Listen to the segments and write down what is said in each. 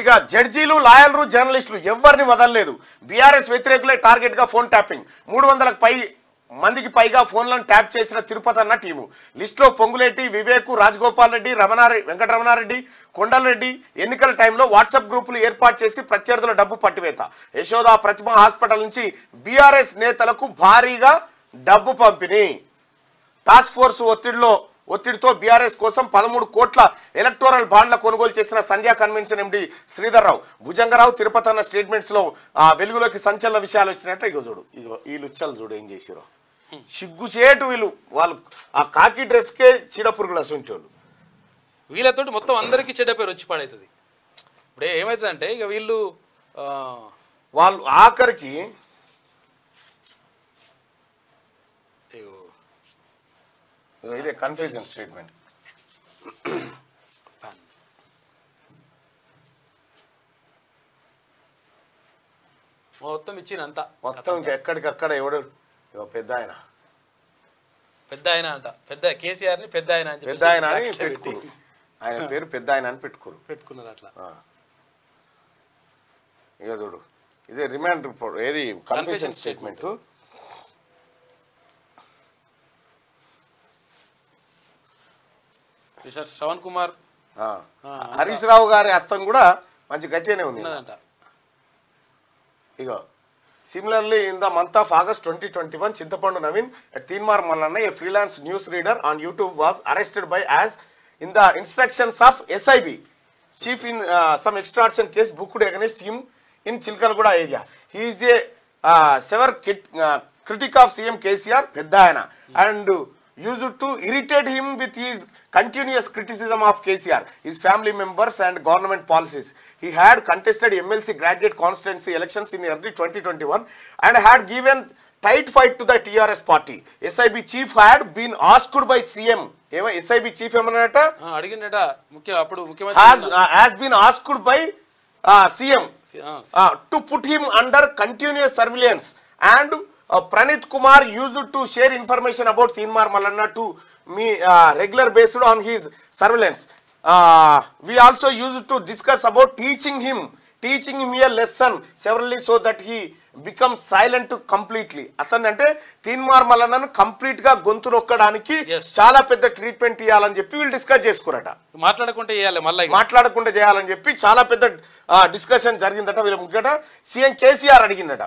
ఇక జడ్జీలు లాయర్లు జర్నలిస్టులు ఎవరిని వదలలేదు బీఆర్ఎస్ వ్యతిరేకులే టార్గెట్ గా ఫోన్ ట్యాపింగ్ మూడు వందలకు పై మందికి పైగా ఫోన్లను ట్యాప్ చేసిన తిరుపతి అన్న టీము లిస్టులో పొంగులేటి వివేక్ రాజగోపాల్ రెడ్డి రమణారెడ్డి వెంకటరమణారెడ్డి కొండలరెడ్డి ఎన్నికల టైంలో వాట్సాప్ గ్రూపులు ఏర్పాటు చేసి ప్రత్యర్థుల డబ్బు పట్టివేత యశోద ప్రతిమ హాస్పిటల్ నుంచి బీఆర్ఎస్ నేతలకు భారీగా డబ్బు పంపిణీ టాస్క్ ఫోర్స్ ఒత్తిడిలో ఒత్తిడితో బీఆర్ఎస్ కోసం పదమూడు కోట్ల ఎలక్టోరల్ బాండ్ల కొనుగోలు చేసిన సంధ్యా కన్వెన్షన్ ఎండి శ్రీధర్ రావు భుజంగరావు తిరుపతి అన్న స్టేట్మెంట్స్ లో ఆ, వెలుగులోకి సంచలన విషయాలు వచ్చినట్టు ఇగో చూడు ఇగో ఈ లుచ్చలు చూడు ఏం చేసిరో సిగ్గుచేటు వీళ్ళు వాళ్ళు ఆ కాకి డ్రెస్కే చీడపురుగుల సొంటోళ్ళు వీళ్ళతోటి మొత్తం అందరికీ చెడ్డ పేరు వచ్చి పడవుతుంది ఇప్పుడు ఏమవుతుందంటే ఇక వీళ్ళు ఆ, వాళ్ళు ఆఖరికి ఇగో, ఇగో ఇదే కన్ఫ్యూజన్ స్టేట్మెంట్ పాన్. మొత్తం ఇచ్చినంత మొత్తం ఇంకా ఎక్కడికక్కడ ఎవడు ఇగో పెద్ద ఆయన పెద్ద ఆయన అంట పెద్ద కేసీఆర్ ని పెద్ద ఆయన అని పెద్ద ఆయన అని చెప్పేసి పెట్టుకోరు ఆయన పేరు పెద్ద ఆయన అని పెట్టుకోరు పెట్టుకున్నారు అట్లా ఆ. ఇక చూడు ఇదే రిమాండ్ రిపోర్ట్ ఏది confession statement mister Shravan Kumar Harish Rao గారి హస్తం కూడా మంచి గట్టిగానే ఉంది ఉన్నదంట ఇగో similarly in the month of August twenty twenty one Chintapandu Naveen at Teenmar Mallanna a freelance news reader on YouTube was arrested by as in the instructions of SIB chief in some extraction case booked against him in Chilkalguda area he is a severe critic of CM KCR పెద్ద ఆయన and used to irritate him with his continuous criticism of KCR, his family members and government policies. He had contested MLC graduate constituency elections in early 2021 and had given tight fight to the TRS party. SIB chief had been asked by CM, ఏమో SIB chief ఏమన్నట ఆ, అడిగిండట ముఖ్య అప్పుడు ముఖ్యమంత్రి has, uh, has been asked by uh, CM ఆ, uh, to put him under continuous surveillance and uh, Pranit Kumar used to share information about Tinmar Malanna to me uh, regular based on his surveillance. Uh, we also used to discuss about teaching him teaching him a lesson severally so that he becomes silent completely అతన్ని అంటే Teenmar మల్లన్నను complete గా గొంతు నొక్కడానికి Yes. చాలా పెద్ద treatment ఇవ్వాలని చెప్పి వీళ్ళు discuss చేసుకురట మాట్లాడకుంటే చేయాలి మళ్ళీ ఇక. మాట్లాడకుండా చేయాలని చెప్పి చాలా పెద్ద డిస్కషన్ జరిగిందట వీళ్ళ ముగ్గట సీఎం కేసీఆర్ అడిగిందట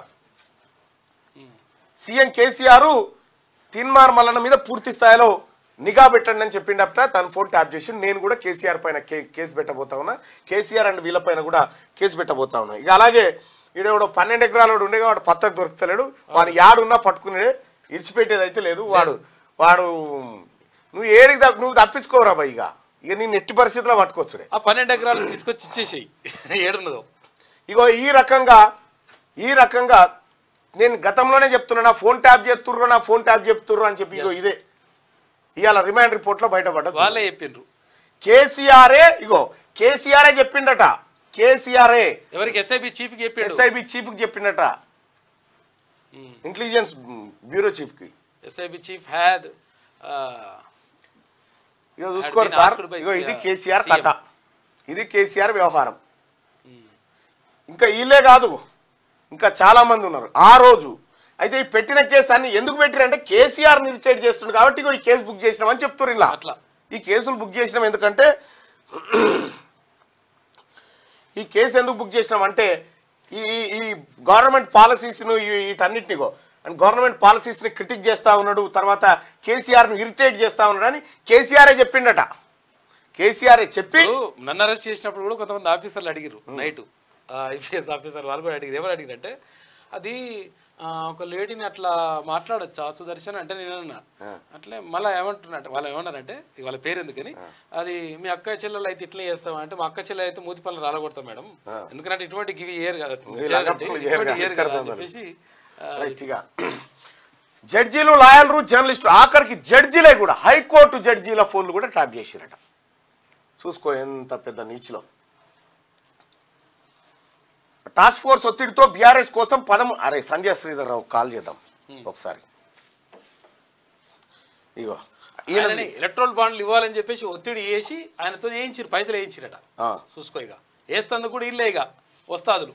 సీఎం కేసీఆర్ తిన్మార్ మల్లన్న మీద పూర్తి స్థాయిలో నిఘా పెట్టండి అని చెప్పిండట తన ఫోన్ ట్యాప్ చేసి నేను కూడా కేసీఆర్ పైన కే- కేసు పెట్టబోతా ఉన్నా కేసీఆర్ అండ్ వీళ్ళపైన కూడా కేసు పెట్టబోతా ఉన్నా ఇక అలాగే ఈడెవడో పన్నెండు ఎకరాలు వాడు ఉండేగా వాడు పత్తకు దొరుకుతలేడు వాడు యాడున్నా పట్టుకునే ఇడిచిపెట్టేది అయితే లేదు వాడు వాడు నువ్వు ఏడికి తప్ప- నువ్వు తప్పించుకోరా బాయ్ ఇక ఇక నేను ఎట్టి పరిస్థితిలో పట్టుకోవచ్చుడే ఆ పన్నెండు ఎకరాలు తీసుకొచ్చి ఇచ్చేసేయి ఏడున్నదో ఇగో ఈ రకంగా ఈ రకంగా నేను గతంలోనే చెప్తున్నా నా ఫోన్ ట్యాప్ చేస్తుర్రు నా ఫోన్ ట్యాప్ చెప్తుర్రు అని చెప్పి ఇగో Yes. ఇదే ఇవాళ రిమాండ్ రిపోర్ట్లో బయటపడ్డది వాళ్ళే చెప్పిండ్రు కేసీఆర్ఏ ఇగో కేసీఆర్ఏ చెప్పిండట కేసీఆర్ఏ ఎవరికి ఎస్ఐబి చీఫ్ కి చెప్పిండు ఎస్ఐబి చీఫ్ కి చెప్పిండట ఇంటెలిజెన్స్ బ్యూరో చీఫ్ కి ఎస్ఐబి చీఫ్ హ్యాడ్ ఇగో చూసుకోరు been సార్ asked by ఇగో ఇది CM. కేసీఆర్ కథ ఇది కేసీఆర్ వ్యవహారం ఇంకా వీళ్ళే కాదు ఇంకా చాలా మంది ఉన్నారు ఆ రోజు అయితే ఈ పెట్టిన కేసు అన్ని ఎందుకు పెట్టిరంటే కేసీఆర్ ఇరిటేట్ చేస్తుంది కాబట్టి ఇగో ఈ కేసు బుక్ చేసినామని చెప్తున్నారు ఇలా అట్లా. ఈ కేసులు బుక్ చేసినాం ఎందుకంటే ఈ కేసు ఎందుకు బుక్ చేసినామంటే ఈ ఈ- ఈ గవర్నమెంట్ పాలసీస్ను ఈ- వీటన్నిటినిగో అండ్ గవర్నమెంట్ పాలసీస్ని క్రిటిక్ చేస్తా ఉన్నాడు తర్వాత కేసీఆర్ను ఇరిటేట్ చేస్తా ఉన్నాడు అని కేసీఆరే చెప్పిండట కేసీఆరే చెప్పి ఇప్పుడు నన్ను అరెస్ట్ చేసినప్పుడు కూడా కొంతమంది ఆఫీసర్లు అడిగిరు నైట్ ఐపీఎస్ ఆఫీసర్ వాళ్ళు కూడా అడిగిరు ఎవరు అడిగిరంటే అది ఆ, ఒక లేడీని అట్లా మాట్లాడొచ్చా సుదర్శన్ అంటే నేను అన్నా అట్లే మళ్ళీ ఏమంటున్నట్టు వాళ్ళు ఏమన్నారంటే ఇక వాళ్ళ పేరు ఎందుకని అది మీ అక్క చెల్లెలు అయితే ఇట్లా చేస్తాం అంటే మా అక్క చెల్లెలు అయితే మూతి పనులు రాలగొడతాం మేడం ఎందుకంటే ఇటువంటి గివి ఏరు కదా లంగపులు ఇటువంటి చేయరు కదా, ఏరు కదా అని కడతారు. చెప్పేసి ఆ, రైట్గా జడ్జీలు లాయర్లు జర్నలిస్టు ఆఖరికి జడ్జీలే కూడా హైకోర్టు జడ్జీల ఫోన్లు కూడా ట్యాప్ చేసిరట చూసుకో ఎంత పెద్ద నీచిలో టాస్క్ ఫోర్స్ ఒత్తిడితో బీఆర్ఎస్ కోసం పదం అరే సంజయ్ శ్రీధర్ రావు కాల్ చేద్దాం ఒకసారి ఇగో ఈయనది ఆయనని ఎలక్ట్రోల్ బాండ్లు ఇవ్వాలని చెప్పేసి ఒత్తిడి వేసి ఆయనతో వేయించారు పైసలు వేయించిరట ఆ, చూసుకో ఇక వేస్తందుకు కూడా ఇల్లే ఇక వస్తాదులు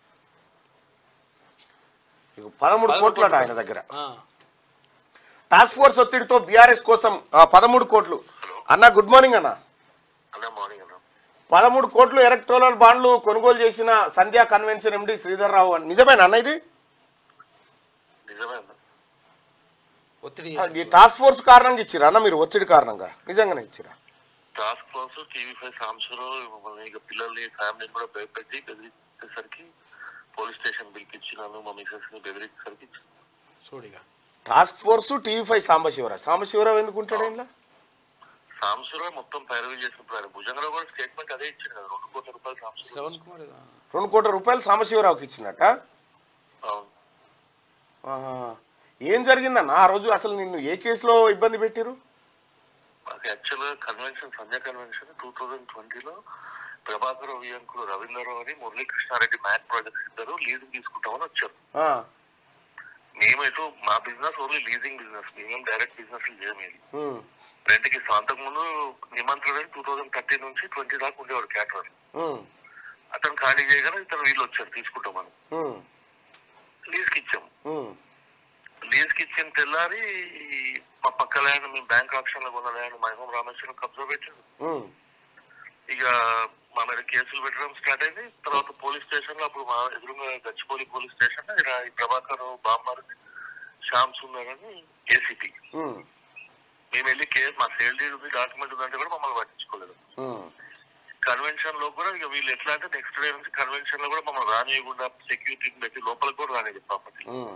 ఇక పదమూడు కోట్లట ఆయన దగ్గర ఆ. టాస్క్ ఫోర్స్ ఒత్తిడితో బీఆర్ఎస్ కోసం ఆ, పదమూడు కోట్లు అన్న గుడ్ మార్నింగ్ అన్న అలా మార్నింగ్ అన్న పదమూడు కోట్లు ఎలక్ట్రోలర్ బాండ్లు కొనుగోలు చేసిన సంధ్యా కన్వెన్షన్ ఎండి శ్రీధర్ రావు అని నిజమేనా అన్న ఇది నిజమే అన్న ఒత్తిడి ఆ, ఈ టాస్క్ ఫోర్స్ కారణంగా ఇచ్చిరా అన్న మీరు ఒత్తిడి కారణంగా నిజంగానే ఇచ్చిరా టాస్క్ ఫోర్స్ టీవీ ఫైవ్ సాంసూరు మమ్మల్ని ఇక పిల్లల్ని ఫ్యామిలీని కూడా భయపెట్టి బెదిరించేసరికి పోలీస్ స్టేషన్ పిలిపించినాను మా మిసెస్ ని బెదిరించేసరికి చూడిగా task force TV five Sambasivarao Sambasivarao ఎందుకు ఉంటాడు ఇంట్లో సాంసూరు మొత్తం పైరవీ చేసినప్పుడు ఆయన భుజంగరావు కూడా స్టేట్మెంట్ అదే ఇచ్చింది కదా రెండు కోట్ల రూపాయలు సాంసూరు శ్రవణ్ కుమార్ ఏదో. రెండు కోట్ల రూపాయలు సాంబశివరావుకి ఇచ్చినట్ట అవును ఆహా. ఏం జరిగిందన్న ఆ రోజు అసలు నిన్ను ఏ కేసులో ఇబ్బంది పెట్టిరు మాకు యాక్చువల్ గా convention Sandhya convention two thousand ట్వంటీలో ప్రభాకర్ వియంకులు రవీంద్రరావు అని మురళీకృష్ణారెడ్డి మ్యాక్ ప్రాజెక్ట్స్ ఇద్దరు లీజింగ్ తీసుకుంటామని వచ్చారు ఆ, మేమైతే మా బిజినెస్ ఓన్లీ లీజింగ్ బిజినెస్ మేమేం డైరెక్ట్ బిజినెస్ చేయలేదు ఉమ్, రెంట్కి అంతకు ముందు నిమంత్రుడు టూ థౌజండ్ థర్టీన్ నుంచి ట్వంటీ దాకా ఉండేవాడు క్యాటరర్ ఉమ్, అతను ఖాళీ చేయగానే ఇతను వీళ్ళు వచ్చారు తీసుకుంటామని ఉమ్, లీజ్కి ఇచ్చాం ఉమ్, లీజ్కి ఇచ్చిన తెల్లారి మా పక్క ల్యాండ్ మేము బ్యాంక్ ఆప్షన్ లో కొన్న ల్యాండ్ మహిమం రామేశ్వరం కబ్జా పెట్టాడు ఉమ్, ఇక మా మీద కేసులు పెట్టడం స్టార్ట్ అయింది తర్వాత పోలీస్ స్టేషన్ లో అప్పుడు మా ఎదురుగా గచ్చిపోలి పోలీస్ స్టేషన్ లో ఈయన ఈ ప్రభాకర్ బాంబర్ శ్యామ్ సుందర్ అని ఏసీపీ ఉమ్, మేము వెళ్ళి కేసు మా సేల్ డీడ్ ఉంది డాక్యుమెంట్ ఉందంటే కూడా మమ్మల్ని పట్టించుకోలేదు ఉమ్, కన్వెన్షన్ లో కూడా ఇక వీళ్ళు ఎట్లా అంటే నెక్స్ట్ డే నుంచి కన్వెన్షన్ లో కూడా మమ్మల్ని రానియకుండా సెక్యూరిటీ పెట్టి లోపలికి కూడా రానిది ప్రాపర్టీ ఉమ్,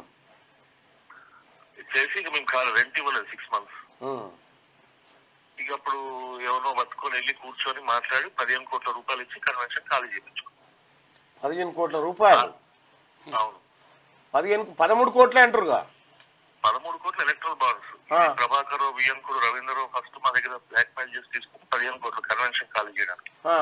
చేసి ఇక మేము కాదు రెంట్ ఇవ్వలేదు సిక్స్ మంత్స్ ఉమ్. ఇక అప్పుడు ఎవరినో పట్టుకొని వెళ్ళి కూర్చొని మాట్లాడి పదిహేను కోట్ల రూపాయలు ఇచ్చి కన్వెన్షన్ ఖాళీ చేయించుకున్నాం పదిహేను కోట్ల రూపాయలు అవును పదిహేను పదమూడు కోట్లే అంటారుగా పదమూడు కోట్ల ఎలక్ట్రల్ బాండ్స్ ఆ. ప్రభాకర్ వియంకుడు రవీంద్ర ఫస్ట్ మా దగ్గర బ్లాక్ మెయిల్ చేసి తీసుకుని పదిహేను కోట్ల కన్వెన్షన్ ఖాళీ చేయడానికి ఆ,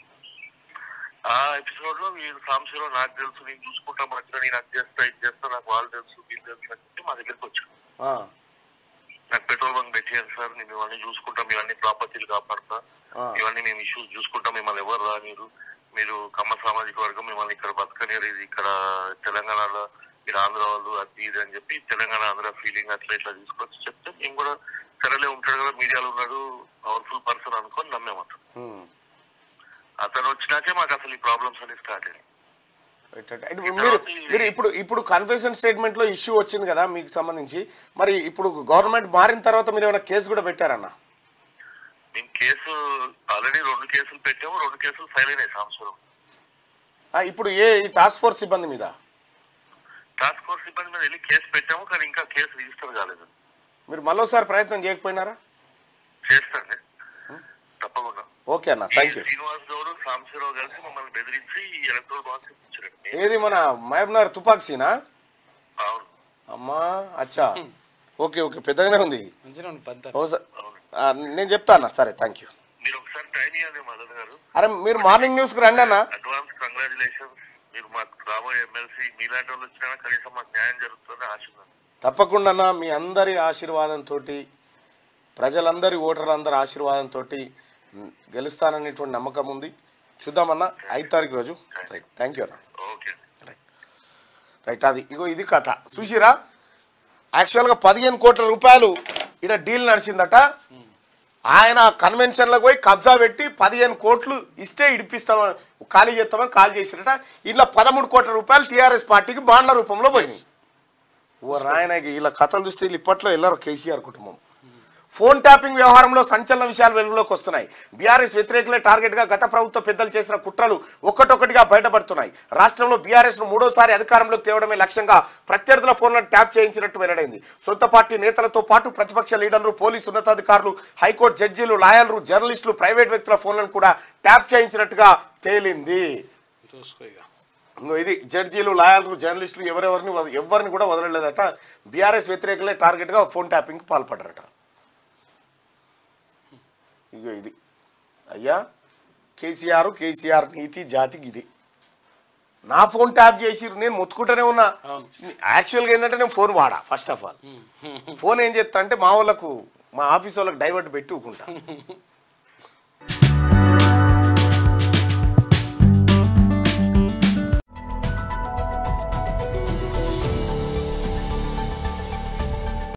ఆ ఎపిసోడ్ లో వీళ్ళు సాంశీలో నాకు తెలుసు నేను చూసుకుంటా మధ్యలో నేను అది చేస్తా ఇది చేస్తా నాకు వాళ్ళు తెలుసు వీళ్ళు తెలుసు అని చెప్పి మా దగ్గరికి వచ్చాను ఆ, నాకు పెట్రోల్ బంక్ పెట్టేయండి సార్ మేము ఇవన్నీ చూసుకుంటాం ఇవన్నీ ప్రాపర్టీలు కాపాడతా ఆ, ఇవన్నీ మేము ఇష్యూస్ చూసుకుంటాం మిమ్మల్ని ఎవరు రానిరు మీరు కమ్మ సామాజిక వర్గం మిమ్మల్ని ఇక్కడ బతకనిరు ఇది ఇక్కడ తెలంగాణలో మీరు ఆంధ్ర వాళ్ళు అది ఇది అని చెప్పి తెలంగాణ ఆంధ్ర ఫీలింగ్ అట్లా ఇట్లా తీసుకొచ్చి చెప్తే మేము కూడా సరేలే ఉంటాడు కదా మీడియాలో ఉన్నాడు పవర్ఫుల్ పర్సన్ అనుకొని నమ్మేం అతను ఉమ్. అతను వచ్చినాకే మాకు అసలు ఈ ప్రాబ్లమ్స్ అన్ని స్టార్ట్ అయ్యాయి రైట్, రైట్. అంటే మీరు మీరు ఇప్పుడు ఇప్పుడు కన్ఫెషన్ స్టేట్మెంట్ లో ఇష్యూ వచ్చింది కదా మీకు సంబంధించి మరి ఇప్పుడు గవర్నమెంట్ మారిన తర్వాత మీరు ఏమైనా కేసు కూడా పెట్టారన్న మేము కేసు ఆల్రెడీ రెండు కేసులు పెట్టాము రెండు కేసులు ఫైల్ అయినాయి సంవత్సరం ఆ, ఇప్పుడు ఏ ఈ టాస్క్ ఫోర్స్ సిబ్బంది మీద టాస్క్ ఫోర్స్ సిబ్బంది మీద వెళ్ళి కేసు పెట్టాము కానీ ఇంకా కేసు రిజిస్టర్ కాలేదు మీరు మళ్ళీసారి ప్రయత్నం చేయకపోయినారా చేస్తాండి తప్పకుండా ఓకే అన్న థ్యాంక్ యూ శ్రీనివాస్ గౌడ్ సాంబశివరావు కలిసి మమ్మల్ని బెదిరించి ఈ ఎలక్ట్రల్ బాక్స్ ఇప్పించారండి ఏది మన మహబూబ్నగర్ తుపాక్సీనా అవును అమ్మా అచ్చా ఓకే ఓకే పెద్దగానే ఉంది మంచిగా ఉంది పంత ఓ సార్ అవును ఆ, నేను చెప్తా అన్న సరే థ్యాంక్ యూ మీరు ఒకసారి టైం ఇవ్వండి మదన్ గారు అరే మీరు మార్నింగ్ న్యూస్కి రండి అన్న అడ్వాన్స్ కంగ్రాచులేషన్స్ మీరు మాకు రాబోయే ఎమ్మెల్సీ మీలాంటి వాళ్ళు వచ్చినా కనీసం మాకు న్యాయం జరుగుతుందని ఆశ ఉంది. తప్పకుండా అన్న మీ అందరి ఆశీర్వాదంతో ప్రజలందరి ఓటర్లందరి ఆశీర్వాదంతో గెలుస్తాననేటువంటి నమ్మకం ఉంది చూద్దామన్నా ఐదు తారీఖు రోజు రైట్ థ్యాంక్ యూ అన్న ఓకే రైట్ అది ఇగో ఇది కథ చూసిరా యాక్చువల్గా పదిహేను కోట్ల రూపాయలు ఇక్కడ డీల్ నడిచిందట ఆయన కన్వెన్షన్లకు పోయి కబ్జా పెట్టి పదిహేను కోట్లు ఇస్తే ఇడిపిస్తామని ఖాళీ చేస్తామని కాల్ చేసిరట ఇలా పదమూడు కోట్ల రూపాయలు టీఆర్ఎస్ పార్టీకి బాండ్ల రూపంలో పోయినాయి ఓ రాయన వీళ్ళ కథలు చూస్తే వీళ్ళు ఇప్పట్లో వెళ్ళరు కేసీఆర్ కుటుంబం ఫోన్ ట్యాపింగ్ వ్యవహారంలో సంచలన విషయాలు వెలుగులోకి వస్తున్నాయి బీఆర్ఎస్ వ్యతిరేకులే టార్గెట్ గా గత ప్రభుత్వ పెద్దలు చేసిన కుట్రలు ఒక్కటొక్కటిగా బయటపడుతున్నాయి రాష్ట్రంలో బీఆర్ఎస్ ను మూడోసారి అధికారంలోకి తేవడమే లక్ష్యంగా ప్రత్యర్థుల ఫోన్లను ట్యాప్ చేయించినట్టు వెల్లడైంది సొంత పార్టీ నేతలతో పాటు ప్రతిపక్ష లీడర్లు పోలీసు ఉన్నతాధికారులు హైకోర్టు జడ్జీలు లాయర్లు జర్నలిస్టులు ప్రైవేట్ వ్యక్తుల ఫోన్లను కూడా ట్యాప్ చేయించినట్టుగా తేలింది చూసుకో ఇక ఇంకో ఇది జడ్జీలు లాయర్లు జర్నలిస్టులు ఎవరెవరిని వద- ఎవరిని కూడా వదలలేదట బీఆర్ఎస్ వ్యతిరేకులే టార్గెట్గా ఫోన్ ట్యాపింగ్కి పాల్పడ్డారట ఇగో ఇది అయ్యా కేసీఆర్ కేసీఆర్ నీతి జాతికి ఇది నా ఫోన్ ట్యాప్ చేసి నేను మొత్తుకుంటూనే ఉన్నా అవును. యాక్చువల్గా ఏంటంటే నేను ఫోన్ వాడా ఫస్ట్ ఆఫ్ ఆల్ ఫోన్ ఏం చేస్తా అంటే మా వాళ్ళకు మా ఆఫీస్ వాళ్ళకి డైవర్ట్ పెట్టి ఊకుంటా